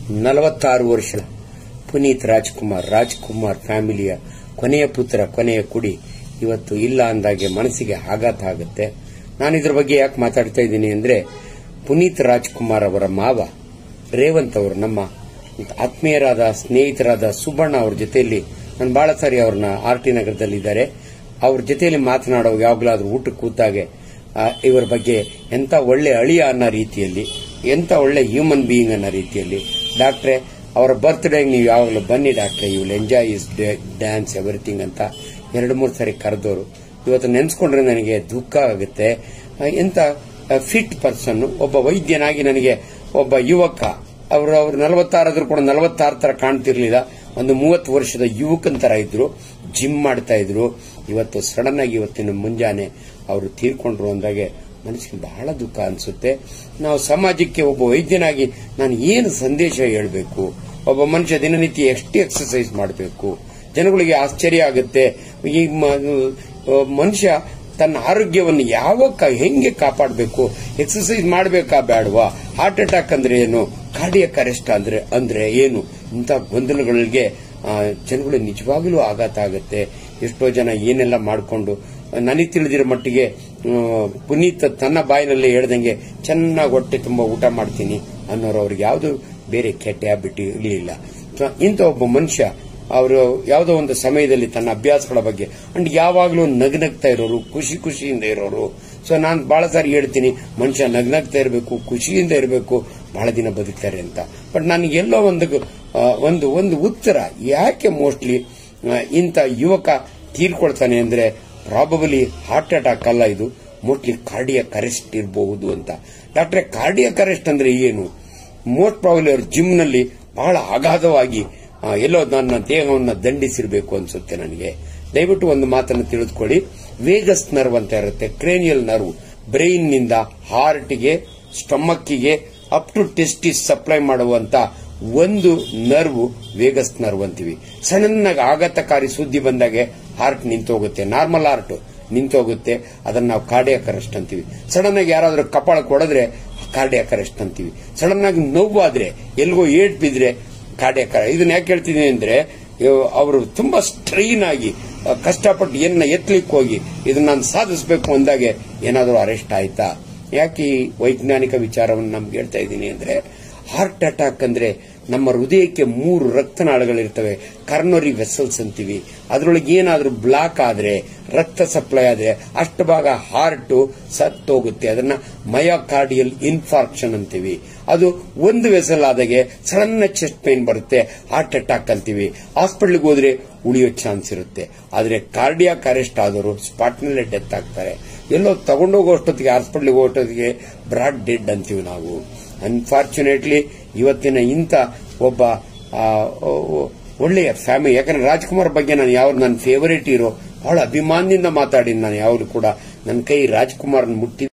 ನಲವತ್ತಾರು ವರ್ಷ ಪುನೀತ್ ರಾಜ್ಕುಮಾರ್ ರಾಜ್ಕುಮಾರ್ ಫ್ಯಾಮಿಲಿಯ ಕೊನೆಯ ಪುತ್ರ ಕೊನೆಯ ಕುಡಿ ಇವತ್ತು ಇಲ್ಲ ಅಂದಾಗೆ ಮನಸ್ಸಿಗೆ ಆಘಾತ ಆಗುತ್ತೆ ನಾನು ಇದ್ರ ಬಗ್ಗೆ ಯಾಕೆ ಮಾತಾಡ್ತಾ ಇದ್ದೀನಿ ಅಂದ್ರೆ ಪುನೀತ್ ರಾಜ್ಕುಮಾರ್ ಅವರ ಮಾವ ರೇವಂತ್ ಅವರು ನಮ್ಮ ಆತ್ಮೀಯರಾದ ಸ್ನೇಹಿತರಾದ ಸುಬ್ಬಣ್ಣ ಅವ್ರ ಜೊತೆಯಲ್ಲಿ ನಾನು ಬಹಳ ಸಾರಿ ಅವ್ರನ್ನ ಆರ್ ಟಿ ನಗರದಲ್ಲಿದ್ದಾರೆ ಅವ್ರ ಜೊತೆಯಲ್ಲಿ ಮಾತನಾಡೋ ಯಾವಾಗಲಾದ್ರೂ ಊಟಕ್ಕೆ ಕೂತಾಗೆ ಆ, ಇವರ ಬಗ್ಗೆ ಎಂತ ಒಳ್ಳೆ ಅಳಿಯ ಅನ್ನೋ ರೀತಿಯಲ್ಲಿ ಎಂತ ಒಳ್ಳೆ ಹ್ಯೂಮನ್ ಬೀಯಿಂಗ್ ಅನ್ನೋ ರೀತಿಯಲ್ಲಿ ಡಾಕ್ಟ್ರೆ ಅವರ ಬರ್ತ್ಡೇ ನೀವು ಯಾವಾಗಲೂ ಬನ್ನಿ ಡಾಕ್ಟ್ರೆ you will enjoy is dance everything ಅಂತ ಎರಡು ಮೂರು ಸಾರಿ ಕರೆದವರು ಇವತ್ತು ನೆನೆಸ್ಕೊಂಡ್ರೆ ನನಗೆ ದುಃಖ ಆಗುತ್ತೆ ಆ, ಎಂತ ಫಿಟ್ ಪರ್ಸನ್ ಒಬ್ಬ ವೈದ್ಯನಾಗಿ ನನಗೆ ಒಬ್ಬ ಯುವಕ ಅವರು ಅವ್ರು ನಲವತ್ತಾರಾದ್ರೂ ಕೂಡ ನಲವತ್ತಾರು ತರ ಕಾಣ್ತಿರ್ಲಿಲ್ಲ ಒಂದು ಮೂವತ್ತು ವರ್ಷದ ಯುವಕನ ತರ ಇದ್ರು ಜಿಮ್ ಮಾಡ್ತಾ ಇದ್ರು ಇವತ್ತು ಸಡನ್ ಆಗಿ ಇವತ್ತಿನ ಮುಂಜಾನೆ ಅವರು ತೀರ್ಕೊಂಡ್ರು ಅಂದಾಗೆ ಮನಸ್ಸಿಗೆ ಬಹಳ ದುಃಖ ಅನ್ಸುತ್ತೆ ನಾವು ಸಮಾಜಕ್ಕೆ ಒಬ್ಬ ವೈದ್ಯನಾಗಿ ನಾನು ಏನು ಸಂದೇಶ ಹೇಳಬೇಕು ಒಬ್ಬ ಮನುಷ್ಯ ದಿನನಿತ್ಯ ಎಷ್ಟು ಎಕ್ಸರ್ಸೈಸ್ ಮಾಡಬೇಕು ಜನಗಳಿಗೆ ಆಶ್ಚರ್ಯ ಆಗುತ್ತೆ ಈ ಮ- ಆ, ಮನುಷ್ಯ ತನ್ನ ಆರೋಗ್ಯವನ್ನು ಯಾವಾಗ ಹೆಂಗೆ ಕಾಪಾಡಬೇಕು ಎಕ್ಸರ್ಸೈಸ್ ಮಾಡಬೇಕಾ ಬೇಡವಾ ಹಾರ್ಟ್ ಅಟ್ಯಾಕ್ ಅಂದ್ರೆ ಏನು ಕಾರ್ಡಿಯಕ್ ಅರೆಸ್ಟ್ ಅಂದ್ರೆ ಅಂದ್ರೆ ಏನು ಇಂಥ ಗೊಂದಲಗಳಿಗೆ ಆ, ಜನಗಳು ನಿಜವಾಗಲೂ ಆಘಾತ ಆಗುತ್ತೆ ಎಷ್ಟೋ ಜನ ಏನೆಲ್ಲ ಮಾಡಿಕೊಂಡು ನನಗೆ ತಿಳಿದಿರೋ ಮಟ್ಟಿಗೆ ಆ, ಪುನೀತ್ ತನ್ನ ಬಾಯಿನಲ್ಲಿ ಹೇಳ್ದಂಗೆ ಚೆನ್ನಾಗಿ ಹೊಟ್ಟೆ ತುಂಬ ಊಟ ಮಾಡ್ತೀನಿ ಅನ್ನೋರು ಅವ್ರಿಗೆ ಯಾವುದು ಬೇರೆ ಕೆಟ್ಟ ಹ್ಯಾಬಿಟ್ ಇರಲಿಲ್ಲ ಇಂಥ ಒಬ್ಬ ಮನುಷ್ಯ ಅವರು ಯಾವುದೋ ಒಂದು ಸಮಯದಲ್ಲಿ ತನ್ನ ಅಭ್ಯಾಸಗಳ ಬಗ್ಗೆ ಅಂಡ್ ಯಾವಾಗಲೂ ನಗ್ನಗ್ತಾ ಇರೋರು ಖುಷಿ ಖುಷಿಯಿಂದ ಇರೋರು ಸೊ ನಾನು ಬಹಳ ಸಾರಿ ಹೇಳ್ತೀನಿ ಮನುಷ್ಯ ನಗ್ನಗ್ತಾ ಇರಬೇಕು ಖುಷಿಯಿಂದ ಇರಬೇಕು ಬಹಳ ದಿನ ಬದುಕ್ತಾರೆ ಅಂತ ಬಟ್ ನನಗೆ ಎಲ್ಲೋ ಒಂದು ಆ, ಒಂದು ಒಂದು ಉತ್ತರ ಯಾಕೆ ಮೋಸ್ಟ್ಲಿ ಇಂಥ ಯುವಕ ತೀರ್ಕೊಳ್ತಾನೆ ಅಂದ್ರೆ ಪ್ರಾಬಬಲಿ ಹಾರ್ಟ್ ಅಟ್ಯಾಕ್ ಅಲ್ಲ ಇದು ಮೋಸ್ಟ್ಲಿ ಕಾರ್ಡಿಯಕ್ ಅರೆಸ್ಟ್ ಇರಬಹುದು ಅಂತ ಡಾಕ್ಟ್ರೆ ಕಾರ್ಡಿಯಕ್ ಅರೆಸ್ಟ್ ಅಂದ್ರೆ ಏನು ಮೋಸ್ಟ್ ಪ್ರಾಬಲಿ ಅವ್ರ ಜಿಮ್ ನಲ್ಲಿ ಬಹಳ ಅಗಾಧವಾಗಿ ಆ, ಎಲ್ಲೋ ನನ್ನ ದೇಹವನ್ನು ದಂಡಿಸಿರಬೇಕು ಅನ್ಸುತ್ತೆ ನನಗೆ ದಯವಿಟ್ಟು ಒಂದು ಮಾತನ್ನು ತಿಳಿದುಕೊಳ್ಳಿ ವೇಗಸ್ ನರ್ವ್ ಅಂತ ಇರುತ್ತೆ ಕ್ರೇನಿಯಲ್ ನರ್ವ್ ಬ್ರೈನ್ ನಿಂದ ಹಾರ್ಟ್ಗೆ ಸ್ಟಮಕ್ಕಿಗೆ ಅಪ್ ಟು ಟೆಸ್ಟಿಸ್ ಸಪ್ಲೈ ಮಾಡುವಂತ ಒಂದು ನರ್ವ್ ವೇಗಸ್ ನರ್ವ್ ಅಂತೀವಿ ಸಣ್ಣನಾಗಿ ಆಘಾತಕಾರಿ ಸುದ್ದಿ ಬಂದಾಗೆ ಹಾರ್ಟ್ ನಿಂತೋಗುತ್ತೆ ನಾರ್ಮಲ್ ಹಾರ್ಟ್ ನಿಂತೋಗುತ್ತೆ ಅದನ್ನ ನಾವು ಕಾರ್ಡಿಯಕ್ ಅರೆಸ್ಟ್ ಅಂತೀವಿ ಸಡನ್ ಆಗಿ ಯಾರಾದ್ರೂ ಕಪಾಳ ಕೊಡಿದ್ರೆ ಕಾರ್ಡಿಯಕ್ ಅರೆಸ್ಟ್ ಅಂತೀವಿ ಸಡನ್ ಆಗಿ ನೋವಾದ್ರೆ ಎಲ್ಗೋ ಏಟ್ ಬಿದ್ರೆ ಕಾರ್ಡಿಯಕ್ ಇದನ್ನ ಯಾಕೆ ಹೇಳ್ತೀನಿ ಅಂದ್ರೆ ಅವರು ತುಂಬಾ ಸ್ಟ್ರೈನ್ ಆಗಿ ಆ, ಕಷ್ಟಪಟ್ಟು ಏನನ್ನ ಎತ್ತಲಿಕ್ಕೆ ಹೋಗಿ ಇದನ್ನ ನಾನು ಸಾಧಿಸಬೇಕು ಅಂದಾಗೆ ಏನಾದರೂ ಅರೆಸ್ಟ್ ಆಯ್ತಾ ಯಾಕೆ ಈ ವೈಜ್ಞಾನಿಕ ವಿಚಾರವನ್ನು ನಮ್ಗೆ ಹೇಳ್ತಾ ಇದ್ದೀನಿ ಅಂದ್ರೆ ಹಾರ್ಟ್ ಅಟ್ಯಾಕ್ ಅಂದ್ರೆ ನಮ್ಮ ಹೃದಯಕ್ಕೆ ಮೂರು ರಕ್ತನಾಳಗಳಿರ್ತವೆ ಕರ್ನರಿ ವೆಸಲ್ಸ್ ಅಂತೀವಿ ಅದರೊಳಗೆ ಏನಾದ್ರೂ ಬ್ಲಾಕ್ ಆದ್ರೆ ರಕ್ತ ಸಪ್ಲೈ ಆದ್ರೆ ಅಷ್ಟು ಭಾಗ ಹಾರ್ಟ್ ಸತ್ತೋಗುತ್ತೆ ಅದನ್ನ ಮಯೋಕಾರ್ಡಿಯಲ್ ಇನ್ಫಾರ್ಕ್ಷನ್ ಅಂತೀವಿ ಅದು ಒಂದು ವೆಸಲ್ ಆದಾಗೆ ಸಡನ್ ಚೆಸ್ಟ್ ಪೈನ್ ಬರುತ್ತೆ ಹಾರ್ಟ್ ಅಟ್ಯಾಕ್ ಅಂತೀವಿ ಹಾಸ್ಪಿಟಲ್ಗೆ ಹೋದ್ರೆ ಉಳಿಯೋ ಚಾನ್ಸ್ ಇರುತ್ತೆ ಆದ್ರೆ ಕಾರ್ಡಿಯಾಕ್ ಅರೆಸ್ಟ್ ಆದವರು ಸ್ಪಾಟ್ನಲ್ಲೇ ಡೆತ್ ಆಗ್ತಾರೆ ಎಲ್ಲೋ ತಗೊಂಡೋಗೋ ಅಷ್ಟೊತ್ತಿಗೆ ಹಾಸ್ಪಿಟಲ್ಗೆ ಹೋಗೋಷ್ಟೊತ್ತಿಗೆ ಬ್ರಾಡ್ ಡೆಡ್ ಅಂತೀವಿ ನಾವು ಅನ್ಫಾರ್ಚುನೇಟ್ಲಿ ಇವತ್ತಿನ ಇಂಥ ಒಬ್ಬ ಆ, ಒ- ಒಳ್ಳೆಯ ಫ್ಯಾಮಿಲಿ ಯಾಕಂದ್ರೆ ರಾಜ್ಕುಮಾರ್ ಬಗ್ಗೆ ನಾನು ಯಾವ ನನ್ನ ಫೇವರೇಟ್ ಇರೋ ಬಹಳ ಅಭಿಮಾನದಿಂದ ಮಾತಾಡಿ ನಾನು ಯಾವಾಗಲೂ ಕೂಡ ನನ್ನ ಕೈ ರಾಜ್ಕುಮಾರ್ ಮುಟ್ಟಿ